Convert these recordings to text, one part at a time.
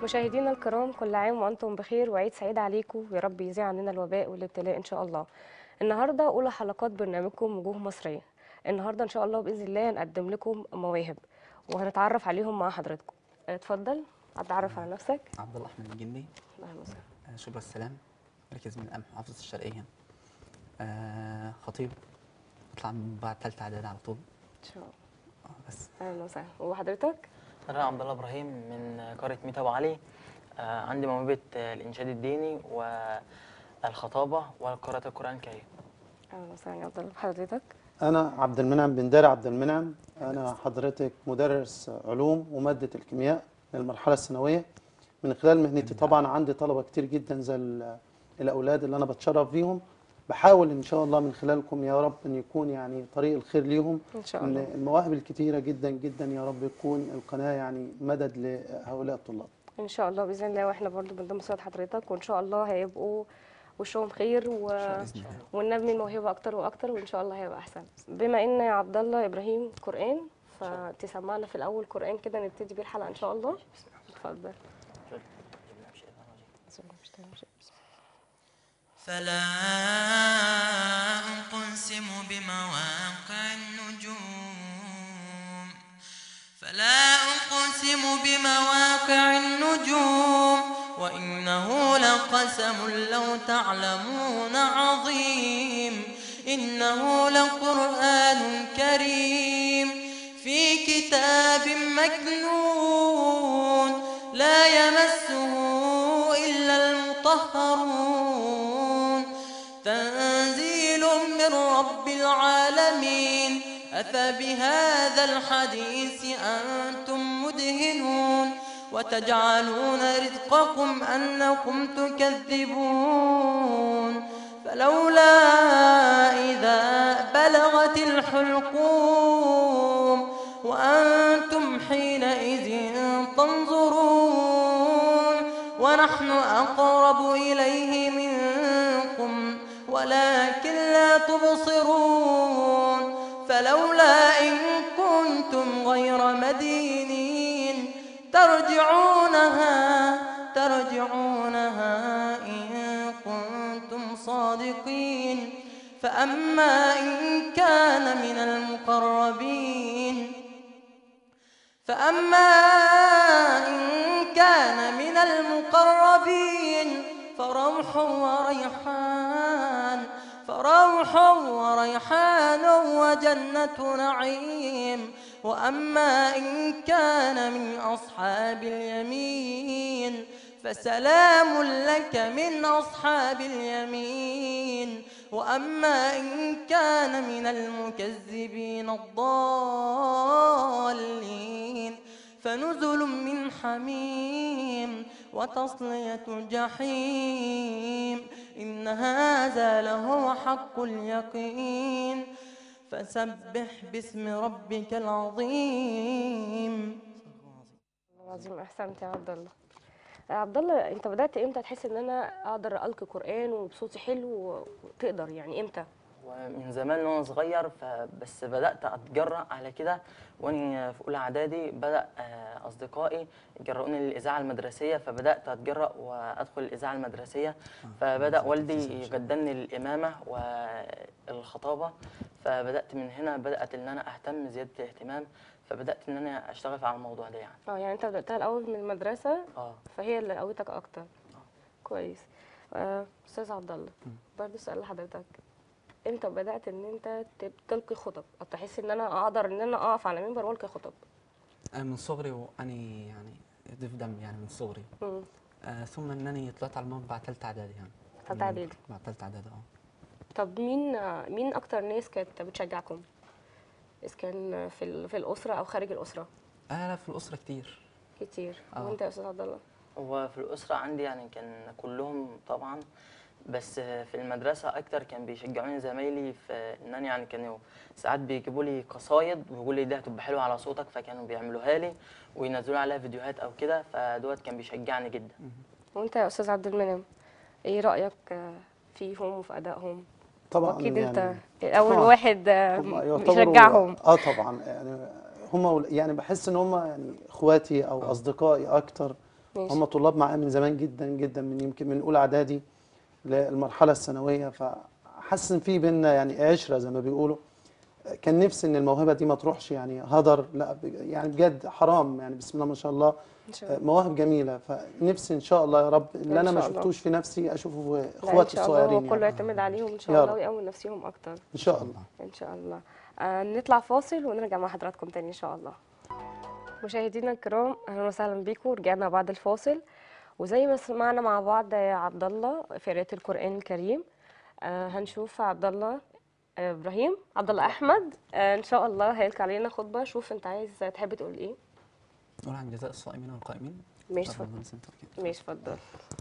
مشاهدينا الكرام كل عام وانتم بخير وعيد سعيد عليكم ويا رب يزيع عننا الوباء والابتلاء ان شاء الله النهارده اولى حلقات برنامجكم وجوه مصريه النهارده ان شاء الله باذن الله هنقدم لكم مواهب وهنتعرف عليهم مع حضراتكم اتفضل اتعرف على نفسك عبد الله احمد الجندي اهلا وسهلا آه، شبرا السلام مركز من القمح محافظه الشرقيه آه خطيب اطلع من بعد ثالثه اعدادي على طول ان شاء الله آه بس اهلا وسهلا وحضرتك أنا عبد الله إبراهيم من قرية ميت أبو علي آه، عندي موهبة آه، الإنشاد الديني والخطابة وقراءة القرآن الكريم اهلا وسهلا يا عبد الله حضرتك أنا عبد المنعم بن داري عبد المنعم أنا حضرتك مدرس علوم ومادة الكيمياء للمرحلة الثانوية من خلال مهنتي طبعا عندي طلبة كتير جدا زي ال- الأولاد اللي أنا بتشرف بيهم بحاول إن شاء الله من خلالكم يا رب أن يكون يعني طريق الخير ليهم ان شاء إن الله المواهب الكتيرة جدا جدا يا رب يكون القناة يعني مدد لهؤلاء الطلاب ان شاء الله باذن الله واحنا برضو بنضم صوت حضرتك وان شاء الله هيبقوا وشهم خير و... باذن الله وننمي الموهبه اكتر واكتر وان شاء الله هيبقى احسن بما ان يا عبد الله ابراهيم قران فتسمعنا في الاول قران كده نبتدي بيه الحلقه ان شاء الله اتفضل فلا أقسم بمواقع النجوم فلا أقسم بمواقع النجوم وإنه لقسم لو تعلمون عظيم إنه لقرآن كريم في كتاب مكنون لا يمسه إلا المطهرون تنزيل من رب العالمين أفبهذا الحديث أنتم مدهنون وتجعلون رزقكم أنكم تكذبون فلولا إذا بلغت الحلقوم وأنتم حينئذ تنظرون ونحن أقرب إليه منكم ولكن لا تبصرون فلولا إن كنتم غير مدينين ترجعونها ترجعونها إن كنتم صادقين فأما إن كان من المقربين فأما إن كان من المقربين فروح وريحان فروح وريحان وجنة نعيم وأما إن كان من أصحاب اليمين فسلام لك من أصحاب اليمين وأما إن كان من المكذبين الضالين فنزل من حميم وتصلية جحيم إن هذا لهو حق اليقين فسبح باسم ربك العظيم العظيم احسنت يا عبد الله آه، عبد الله انت بدات امتى تحس ان انا اقدر القي قران وبصوتي حلو وتقدر يعني امتى ومن زمان وأنا صغير فبس بدأت أتجرأ على كده وأنا في أولى إعدادي بدأ آه، أصدقائي يجرؤوني للإذاعة المدرسية فبدأت أتجرأ وأدخل الإذاعة المدرسية فبدأ والدي يقدمني للإمامة والخطابة فبدأت من هنا بدأت إن أنا أهتم زيادة الاهتمام فبدأت إن أنا أشتغل على الموضوع ده يعني اه يعني انت بداتها الاول من المدرسه اه فهي اللي قوتك اكتر كويس آه، استاذ عبد الله برضه سؤال لحضرتك امتى بدات ان انت تب- تلقي خطب او تحس ان انا اقدر ان انا اقف على منبر والقي خطب آه من صغري واني يعني ده في دم يعني من صغري مم. آه ثم انني طلعت على المنبر بعد ثالثه اعدادي يعني تالتة اعدادي بعد ثالثه اعدادي اه طب مين آه، مين اكتر ناس كانت بتشجعكم اذا كان في ال- في الاسره او خارج الاسره آه لا في الاسره كتير كتير آه. وانت يا استاذ عبد الله وفي الأسرة عندي يعني كان كلهم طبعا بس في المدرسة أكتر كان بيشجعوني زمايلي في إن أنا يعني كانوا ساعات بيجيبوا لي قصايد ويقولوا لي ده هتبقى حلوة على صوتك فكانوا بيعملوها لي وينزلوا عليها فيديوهات أو كده فدوت كان بيشجعني جدا وانت يا استاذ عبد المنعم ايه رايك آه، فيهم وفي ادائهم طبعا اكيد يعني انت اول طبعاً. واحد آه، هم يعتبروا- بيشجعهم اه طبعا يعني هم يعني بحس ان هم يعني اخواتي او اصدقائي اكتر ماشي. هم طلاب معايا من زمان جدا جدا من يمكن من اولى اعدادي للمرحله الثانويه فحاسس ان في بينا يعني عشره زي ما بيقولوا كان نفسي ان الموهبه دي ما تروحش يعني هدر لا ب- يعني بجد حرام يعني بسم الله ما شاء الله ان شاء الله مواهب جميله فنفسي ان شاء الله يا رب اللي انا إن ما شاء الله. شفتوش في نفسي اشوفه في لا، ان اخواتي شاء الله هو الصغيرين كله يعني. يعتمد عليهم ان شاء يا الله رب. ويقوي نفسهم اكتر ان شاء الله ان شاء الله آه نطلع فاصل ونرجع مع حضراتكم تاني ان شاء الله مشاهدينا الكرام اهلا وسهلا بيكم رجعنا بعد الفاصل وزي ما سمعنا مع بعض يا عبد الله في قراءة القرآن الكريم آه هنشوف عبد الله آه ابراهيم عبد الله احمد آه ان شاء الله هيلقى علينا خطبة شوف انت عايز تحب تقول ايه نقول عن جزاء الصائمين والقائمين ماشي اتفضل اتفضل بس انت كده. ماشي اتفضل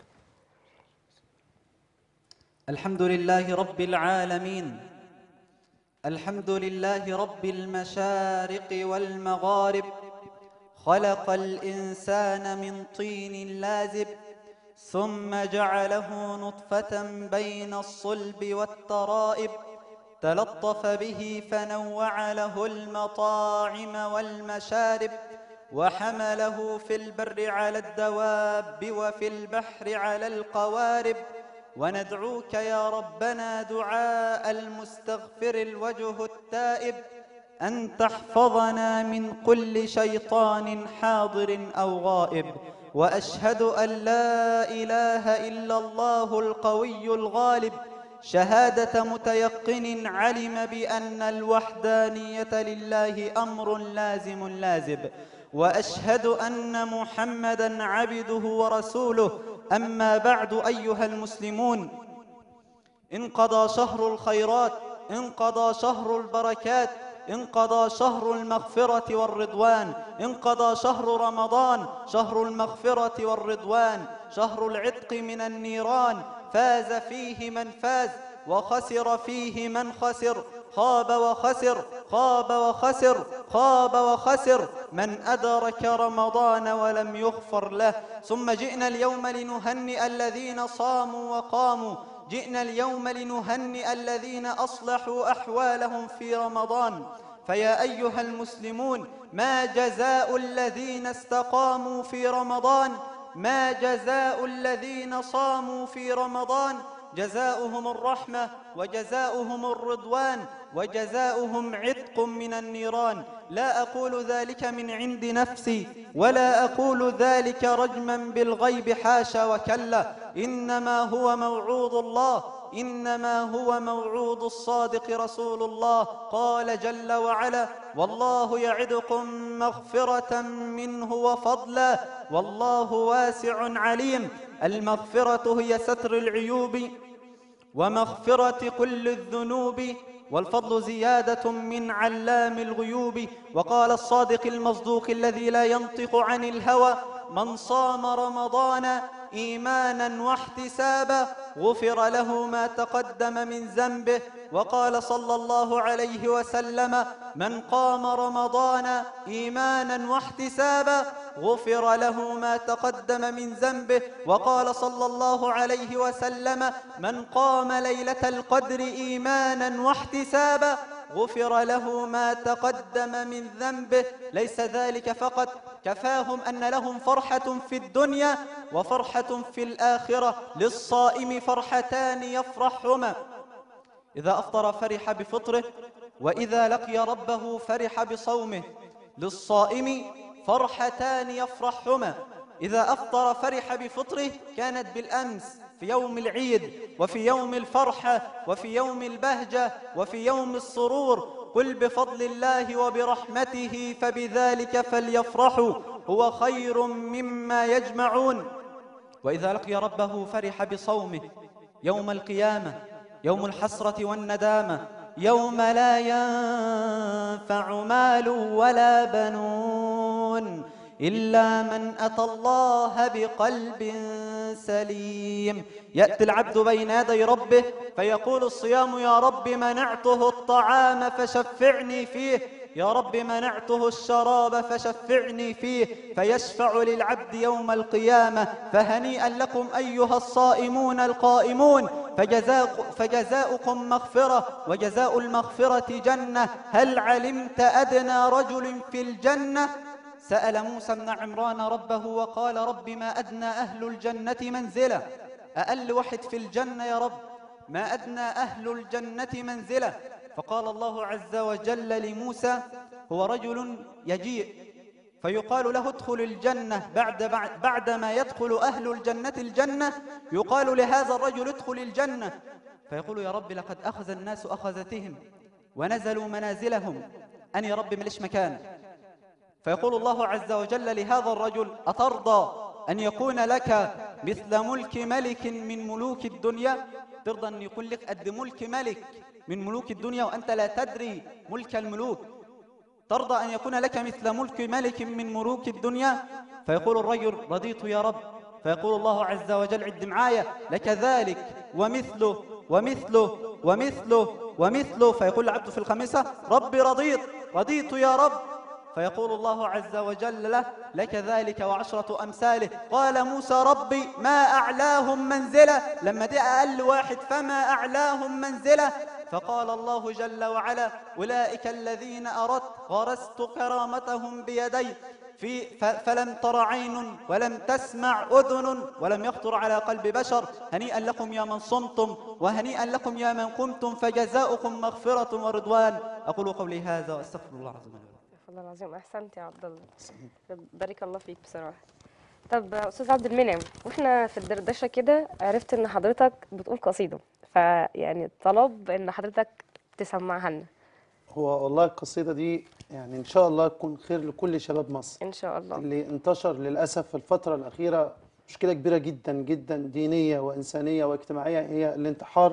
الحمد لله رب العالمين الحمد لله رب المشارق والمغارب خلق الإنسان من طين لازب ثم جعله نطفة بين الصلب والترائب تلطف به فنوع له المطاعم والمشارب وحمله في البر على الدواب وفي البحر على القوارب وندعوك يا ربنا دعاء المستغفر الوجه التائب أن تحفظنا من كل شيطان حاضر أو غائب وأشهد أن لا إله إلا الله القوي الغالب شهادة متيقن علم بأن الوحدانية لله أمر لازم لازب وأشهد أن محمدا عبده ورسوله أما بعد أيها المسلمون انقضى شهر الخيرات انقضى شهر البركات انقضى شهر المغفرة والرضوان انقضى شهر رمضان شهر المغفرة والرضوان شهر العتق من النيران فاز فيه من فاز وخسر فيه من خسر خاب وخسر خاب وخسر خاب وخسر من أدرك رمضان ولم يغفر له ثم جئنا اليوم لنهنئ الذين صاموا وقاموا جئنا اليوم لنهنئ الذين أصلحوا أحوالهم في رمضان فيا أيها المسلمون ما جزاء الذين استقاموا في رمضان ما جزاء الذين صاموا في رمضان جزاؤهم الرحمة وجزاؤهم الرضوان وجزاؤهم عتق من النيران لا أقول ذلك من عند نفسي ولا أقول ذلك رجما بالغيب حاشا وكلا إنما هو موعود الله إنما هو موعود الصادق رسول الله قال جل وعلا والله يعدكم مغفرة منه وفضلا والله واسع عليم المغفرة هي ستر العيوب ومغفرة كل الذنوب والفضل زيادة من علام الغيوب وقال الصادق المصدوق الذي لا ينطق عن الهوى من صام رمضان إيمانا واحتسابا غفر له ما تقدم من ذنبه وقال صلى الله عليه وسلم من قام رمضان إيمانا واحتسابا غفر له ما تقدم من ذنبه وقال صلى الله عليه وسلم من قام ليلة القدر إيمانا واحتسابا غفر له ما تقدم من ذنبه ليس ذلك فقط كفاهم أن لهم فرحة في الدنيا وفرحة في الآخرة للصائم فرحتان يفرحهما إذا أفطر فرح بفطره وإذا لقي ربه فرح بصومه للصائم فرحتان يفرحهما إذا أفطر فرح بفطره كانت بالأمس في يوم العيد وفي يوم الفرحة وفي يوم البهجة وفي يوم السرور قل بفضل الله وبرحمته فبذلك فليفرحوا هو خير مما يجمعون وإذا لقي ربه فرح بصومه يوم القيامة يوم الحسرة والندامة يوم لا ينفع مال ولا بنون إلا من أتى الله بقلب سليم يأتي العبد بين يدي ربه فيقول الصيام يا رب منعته الطعام فشفعني فيه يا رب منعته الشراب فشفعني فيه فيشفع للعبد يوم القيامة فهنيئا لكم أيها الصائمون القائمون فجزاء فجزاؤكم مغفرة وجزاء المغفرة جنة هل علمت أدنى رجل في الجنة سأل موسى بن عمران ربه وقال رب ما أدنى أهل الجنة منزلة أقل واحد في الجنة يا رب ما أدنى أهل الجنة منزلة فقال الله عز وجل لموسى هو رجل يجيء فيقال له ادخل الجنة بعد بعد بعدما يدخل أهل الجنة الجنة يقال لهذا الرجل ادخل الجنة فيقول يا رب لقد أخذ الناس أخذتهم ونزلوا منازلهم أنا يا رب مليش مكان فيقول الله عز وجل لهذا الرجل أترضى أن يكون لك مثل ملك ملك من ملوك الدنيا ترضى أن يكون لك قد ملك ملك من ملوك الدنيا وأنت لا تدري ملك الملوك ترضى أن يكون لك مثل ملك ملك من ملوك الدنيا فيقول الرجل رضيت يا رب فيقول الله عز وجل عد معايا لك ذلك ومثله ومثله ومثله ومثله فيقول العبد في الخامسة ربي رضيت رضيت يا رب فيقول الله عز وجل له لك ذلك وعشرة أمثاله قال موسى ربي ما أعلاهم منزلة لما دي أقل واحد فما أعلاهم منزلة فقال الله جل وعلا أولئك الذين أردت غرست كرامتهم بيدي في ف- فلم تر عين ولم تسمع أذن ولم يخطر على قلب بشر هنيئا لكم يا من صمتم وهنيئا لكم يا من قمتم فجزاؤكم مغفرة ورضوان أقول قولي هذا وأستغفر الله العظيم لي ولكم. والله العظيم احسنت يا عبد الله بارك الله فيك بصراحه طب استاذ عبد المنعم واحنا في الدردشه كده عرفت ان حضرتك بتقول قصيده فيعني طلب ان حضرتك تسمعها لنا هو والله القصيدة دي يعني إن شاء الله تكون خير لكل شباب مصر ان شاء الله اللي انتشر للأسف في الفترة الأخيرة مشكلة كبيرة جدا جدا دينية وإنسانية واجتماعية هي الانتحار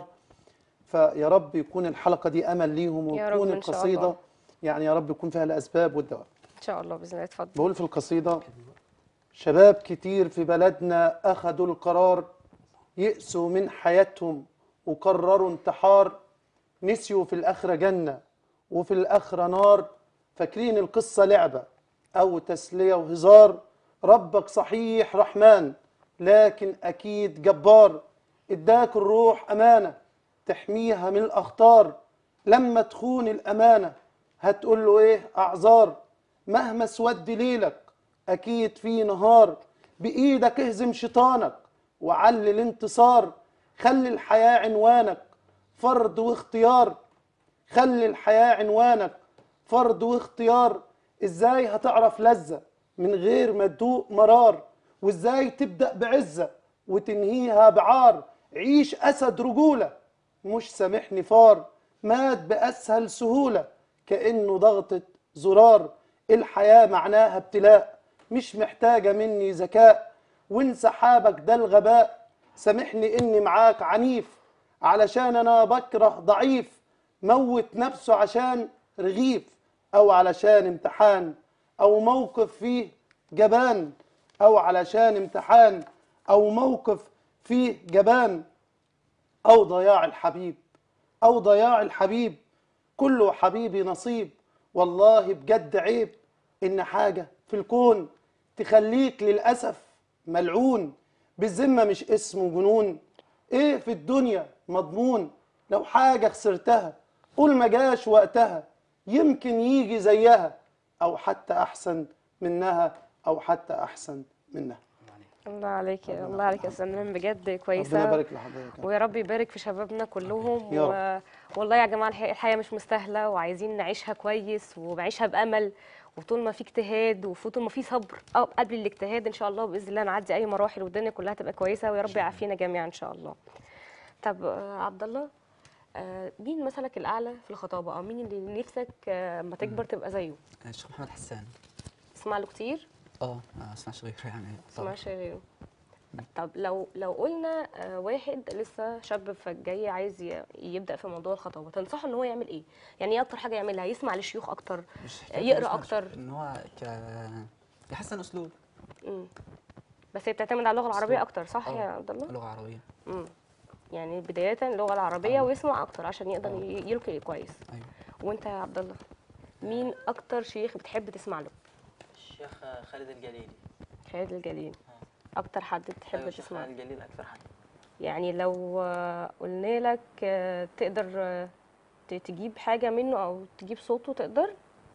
فيا رب يكون الحلقة دي أمل ليهم يا رب وتكون إن شاء القصيدة الله. يعني يا رب يكون فيها الأسباب والدواء ان شاء الله باذن الله اتفضل بقول في القصيدة شباب كتير في بلدنا أخدوا القرار يئسوا من حياتهم وقرروا انتحار نسيوا في الآخرة جنة وفي الآخرة نار فاكرين القصة لعبة أو تسلية وهزار ربك صحيح رحمن لكن أكيد جبار اداك الروح أمانة تحميها من الأخطار لما تخون الأمانة هتقول له إيه أعذار مهما اسود ليلك أكيد في نهار بإيدك اهزم شيطانك وعلي الانتصار خلي الحياة عنوانك فرض واختيار خلي الحياة عنوانك فرض واختيار ازاي هتعرف لذة من غير ما تدوق مرار وازاي تبدأ بعزة وتنهيها بعار عيش أسد رجولة مش سامحني فار مات بأسهل سهولة كأنه ضغطة زرار الحياة معناها ابتلاء مش محتاجة مني ذكاء وانسحابك ده الغباء سامحني اني معاك عنيف علشان انا بكره ضعيف موت نفسه عشان رغيف او علشان امتحان او موقف فيه جبان او علشان امتحان او موقف فيه جبان او ضياع الحبيب او ضياع الحبيب كله حبيبي نصيب والله بجد عيب ان حاجه في الكون تخليك للاسف ملعون بالذمه مش اسمه جنون ايه في الدنيا مضمون لو حاجه خسرتها قول ما جاش وقتها يمكن يجي زيها او حتى احسن منها او حتى احسن منها الله عليك يا الله عليك يا استاذ منعم بجد كويسه ربنا يبارك لحضرتك ويا رب يبارك في شبابنا كلهم يا و... والله يا جماعه الحقيقة الحياه مش مستاهله وعايزين نعيشها كويس ونعيشها بامل وطول ما في اجتهاد وطول ما في صبر أو قبل الاجتهاد ان شاء الله باذن الله نعدي اي مراحل والدنيا كلها تبقى كويسه ويا رب يعافينا جميعا ان شاء الله طب آه، عبد الله آه، مين مثلك الاعلى في الخطابه او مين اللي نفسك آه، اما تكبر تبقى زيه الشيخ محمد حسان تسمع له كتير اه ما اسمعش غيره يعني طبعا تسمعش غيره طب لو لو قلنا آه، واحد لسه شاب فجاي عايز ي- يبدا في موضوع الخطابه تنصحه ان هو يعمل ايه يعني ايه اكتر حاجه يعملها يسمع للشيوخ اكتر مش حكاية يقرا ما اكتر يسمعش، ان هو ك يحسن اسلوب مم. بس هي بتعتمد على اللغه العربيه أسلوب. اكتر صح آه، يا عبد الله لغه عربيه مم. يعني بدايه اللغه العربيه آه. ويسمع اكتر عشان يقدر آه. ي- يلقي كويس ايوه وانت يا عبد الله مين اكتر شيخ بتحب تسمع له الشيخ خالد الجليلي خالد الجليل اكتر حد بتحب أيوة، الشيخ تسمع خالد له الجليل اكثر حد يعني لو آه، قلنا لك آه، تقدر آه، ت- تجيب حاجة منه أو تجيب صوته تقدر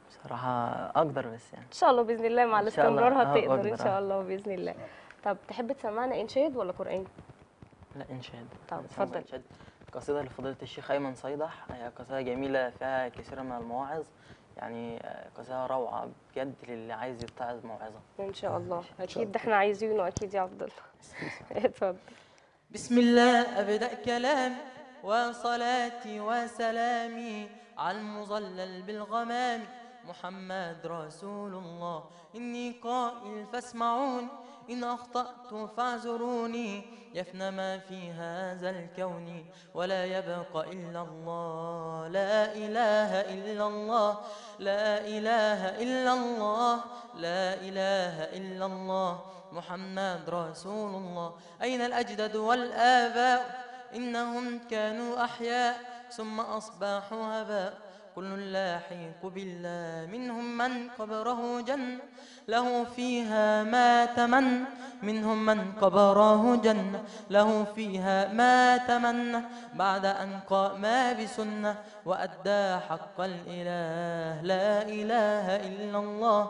بصراحه اقدر بس يعني ان شاء الله باذن الله مع إن شاء الله. الاستمرار آه، هتقدر ان بقدر، شاء آه. الله باذن الله طب تحب تسمعنا انشاد ولا قران لا انشاد طب بسمع اتفضل. إنشاد. قصيدة لفضيلة الشيخ أيمن صيدح هي قصيدة جميلة فيها كثير من المواعظ يعني آه، قصيدة روعة بجد للي عايز يتعظ موعظة ان شاء الله اكيد ده احنا عايزينه اكيد يا عبد الله اتفضل بسم الله أبدأ كلامي وصلاتي وسلامي على المظلل بالغمام محمد رسول الله إني قائل فاسمعوني إن أخطأت فاعذروني يفنى ما في هذا الكون ولا يبقى إلا الله لا إله إلا الله لا إله إلا الله لا إله إلا الله محمد رسول الله أين الأجداد والآباء إنهم كانوا أحياء ثم أصبحوا هباء كل لاحق بالله منهم من قبره جنة له فيها ما تمنى منهم من قبره جنة له فيها ما تمنى بعد أن قام بسنة وأدى حق الإله لا إله إلا الله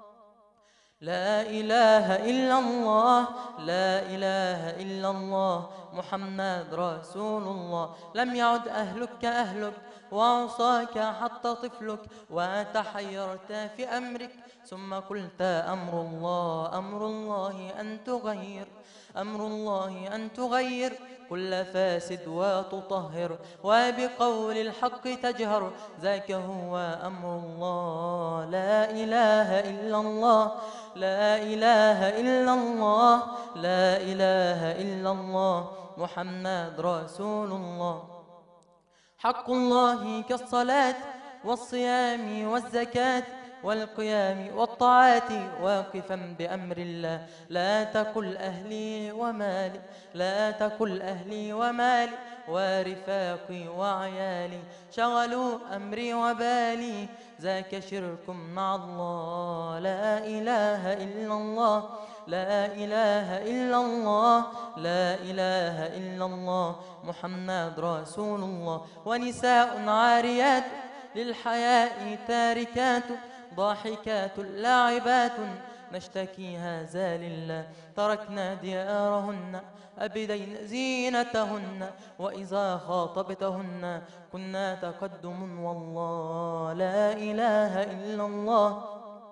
لا إله إلا الله لا إله إلا الله محمد رسول الله لم يعد أهلك كأهلك وعصاك حتى طفلك وتحيرت في أمرك ثم قلت أمر الله أمر الله أن تغير أمر الله أن تغير كل فاسد وتطهر وبقول الحق تجهر ذاك هو أمر الله لا إله إلا الله لا إله إلا الله لا إله إلا الله محمد رسول الله حق الله كالصلاة والصيام والزكاة والقيام والطاعات واقفا بأمر الله لا تقل أهلي ومالي لا تقل أهلي ومالي ورفاقي وعيالي شغلوا أمري وبالي ذاك شرك مع الله لا إله إلا الله لا إله إلا الله لا إله إلا الله محمد رسول الله ونساء عاريات للحياء تاركات ضاحكات لاعبات نشتكي هذا لله تركنا ديارهن أبدين زينتهن وإذا خاطبتهن كنا تقدم والله لا إله إلا الله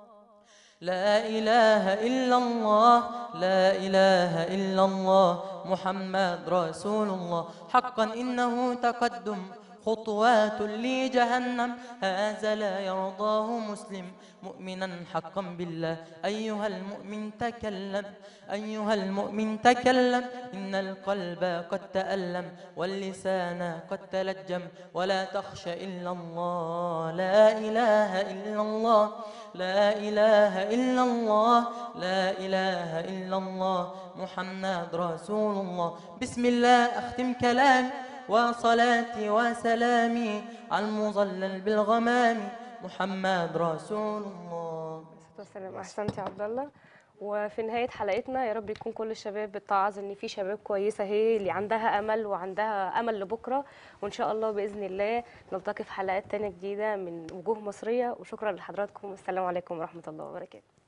لا إله إلا الله لا إله إلا الله محمد رسول الله حقا إنه تقدم خطوات لجهنم هذا لا يرضاه مسلم مؤمنا حقا بالله أيها المؤمن تكلم أيها المؤمن تكلم إن القلب قد تألم واللسان قد تلجم ولا تخش إلا الله لا إله إلا الله لا إله إلا الله لا إله إلا الله محمد رسول الله بسم الله أختم كلامي وصلاتي وسلامي على المظلل بالغمام محمد رسول الله والسلام احسنت يا عبد الله وفي نهاية حلقتنا يا رب يكون كل الشباب بتعظ ان في شباب كويسة هي اللي عندها امل وعندها امل لبكرة وان شاء الله باذن الله نلتقي في حلقات تانية جديدة من وجوه مصرية وشكرا لحضراتكم والسلام عليكم ورحمة الله وبركاته